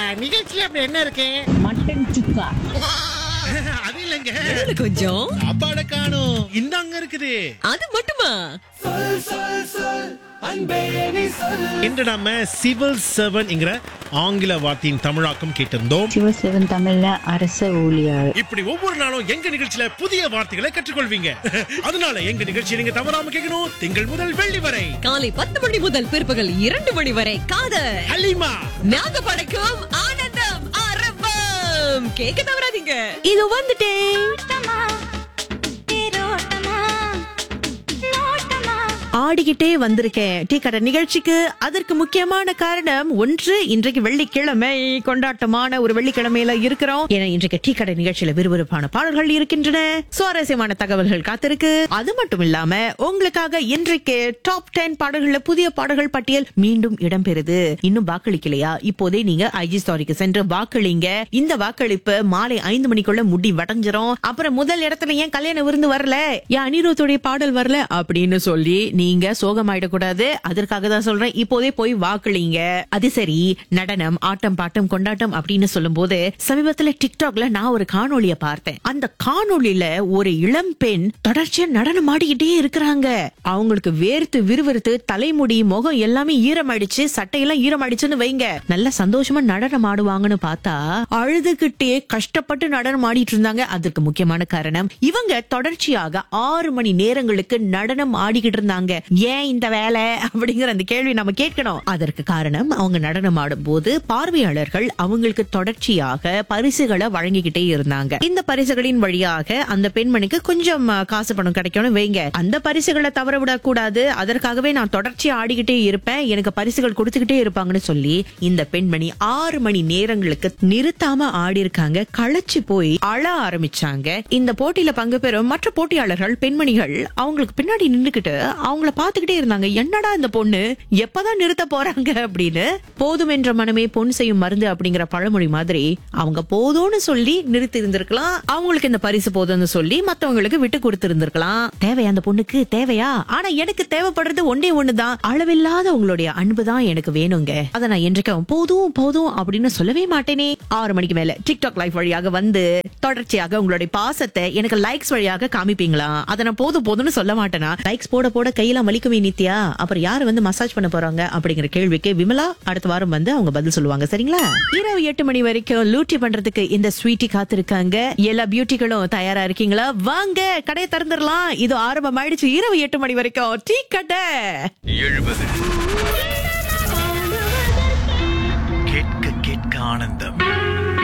நிகழ்ச்சியில அப்படி என்ன இருக்கு மட்டன் சுக்கா அது இல்லைங்க இதுல கொஞ்சம் சாப்பாட காணும் இந்தாங்க இருக்குது அது மட்டுமா இன்று நாம சிவில் சர்வன்ங்கிற ஆங்கில வார்த்தையின் தமிழாக்கம் கேட்டிருந்தோம் சிவசிவன் தமிழ்ல அரச ஊழியர் இப்படி ஒவ்வொரு நாளும் எங்க நிகழ்ச்சியில புதிய வார்த்தைகளை கற்றுக்கொள்வீங்க அதனால எங்க நிகழ்ச்சியை நீங்க தவறாம கேட்கணும் திங்கள் முதல் வெள்ளி வரை காலை பத்து மணி முதல் பிற்பகல் இரண்டு மணி வரை காதல் ஹலிமா நாங்க படைக்கும் ஆனந்தம் ஆரம்பம் கேட்க தவறாதீங்க இது வந்துட்டேன் ஆடிக்கிட்டே வந்திருக்கேன் டீ கடை நிகழ்ச்சிக்கு அதற்கு முக்கியமான காரணம் ஒன்று இன்றைக்கு வெள்ளிக்கிழமை கொண்டாட்டமான ஒரு வெள்ளிக்கிழமையில இருக்கிறோம் ஏன்னா இன்றைக்கு டீ கடை நிகழ்ச்சியில விறுவிறுப்பான பாடல்கள் இருக்கின்றன சுவாரஸ்யமான தகவல்கள் காத்திருக்கு அது மட்டும் இல்லாம உங்களுக்காக இன்றைக்கு டாப் டென் பாடல்கள்ல புதிய பாடல்கள் பட்டியல் மீண்டும் இடம்பெறுது இன்னும் வாக்களிக்கலையா இப்போதே நீங்க ஐஜி ஸ்டாரிக்கு சென்று வாக்களிங்க இந்த வாக்களிப்பு மாலை ஐந்து மணிக்குள்ள முடி வடைஞ்சிரும் அப்புறம் முதல் இடத்துல ஏன் கல்யாண விருந்து வரல ஏன் அனிருத்துடைய பாடல் வரல அப்படின்னு சொல்லி நீங்க சோகமாயிடக்கூடாது அதற்காக தான் சொல்றேன் இப்போதே போய் வாக்களிங்க அது சரி நடனம் ஆட்டம் பாட்டம் கொண்டாட்டம் அப்படின்னு சொல்லும் போது சமீபத்துல டிக்டாக்ல நான் ஒரு காணொளிய பார்த்தேன் அந்த காணொளியில ஒரு இளம் பெண் தொடர்ச்சியா நடனம் ஆடிக்கிட்டே இருக்கிறாங்க அவங்களுக்கு வேர்த்து விறுவிறுத்து தலைமுடி முகம் எல்லாமே ஈரமாயிடுச்சு சட்டையெல்லாம் ஈரமாயிடுச்சுன்னு வைங்க நல்ல சந்தோஷமா நடனம் ஆடுவாங்கன்னு பார்த்தா அழுதுகிட்டே கஷ்டப்பட்டு நடனம் ஆடிட்டு இருந்தாங்க அதற்கு முக்கியமான காரணம் இவங்க தொடர்ச்சியாக ஆறு மணி நேரங்களுக்கு நடனம் ஆடிக்கிட்டு இருந்தாங்க ஏன் இந்த வேலை அப்படிங்கிற அந்த கேள்வி நம்ம கேட்கணும் அதற்கு காரணம் அவங்க நடனம் ஆடும் போது பார்வையாளர்கள் அவங்களுக்கு தொடர்ச்சியாக பரிசுகளை வழங்கிக்கிட்டே இருந்தாங்க இந்த பரிசுகளின் வழியாக அந்த பெண்மணிக்கு கொஞ்சம் அஹ், காசு பணம் கிடைக்கும்னு வைங்க அந்த பரிசுகளை தவற விடக்கூடாது அதற்காகவே நான் தொடர்ச்சியா ஆடிக்கிட்டே இருப்பேன் எனக்கு பரிசுகள் கொடுத்துக்கிட்டே இருப்பாங்கன்னு சொல்லி இந்த பெண்மணி ஆறு மணி நேரங்களுக்கு நிறுத்தாம ஆடி இருக்காங்க களைச்சு போய் அழ ஆரம்பிச்சாங்க இந்த போட்டியில பங்கு பெறும் மற்ற போட்டியாளர்கள் பெண்மணிகள் அவங்களுக்கு பின்னாடி நின்னுக்கிட்டு அவங்கள பாத்துக்கிட்டே இருந்தாங்க என்னடா இந்த பொண்ணு எப்பதான் நிறுத்த போறாங்க அப்படின்னு போதும் என்ற மனமே பொன் செய்யும் மருந்து அப்படிங்கிற பழமொழி மாதிரி அவங்க போதும்னு சொல்லி நிறுத்தி இருந்திருக்கலாம் அவங்களுக்கு இந்த பரிசு போதும்னு சொல்லி மத்தவங்களுக்கு விட்டு கொடுத்து இருந்திருக்கலாம் தேவையா அந்த பொண்ணுக்கு தேவையா ஆனா எனக்கு தேவைப்படுறது ஒன்னே ஒண்ணுதான் அளவில்லாத உங்களுடைய அன்பு தான் எனக்கு வேணுங்க அதை நான் என்றைக்கும் போதும் போதும் அப்படின்னு சொல்லவே மாட்டேனே ஆறு மணிக்கு மேல டிக்டாக் லைஃப் வழியாக வந்து தொடர்ச்சியாக உங்களுடைய பாசத்தை எனக்கு லைக்ஸ் வழியாக காமிப்பீங்களா அதை நான் போதும் போதும்னு சொல்ல மாட்டேனா லைக்ஸ் போட போட கையெல்லாம் வலிக்குமே நித்யா அப்புறம் யாரு வந்து மசாஜ் பண்ண போறாங்க அப்படிங்கிற கேள்விக்கு விமலா அடுத்த வாரம் வந்து அவங்க பதில் சொல்லுவாங்க சரிங்களா இரவு எட்டு மணி வரைக்கும் லூட்டி பண்றதுக்கு இந்த ஸ்வீட்டி காத்திருக்காங்க எல்லா பியூட்டிகளும் தயாரா இருக்கீங்களா வாங்க கடையை திறந்துடலாம் இது ஆரம்பம் ஆயிடுச்சு இரவு எட்டு மணி வரைக்கும் டீ கடை எழுபது கேட்க கேட்க ஆனந்தம்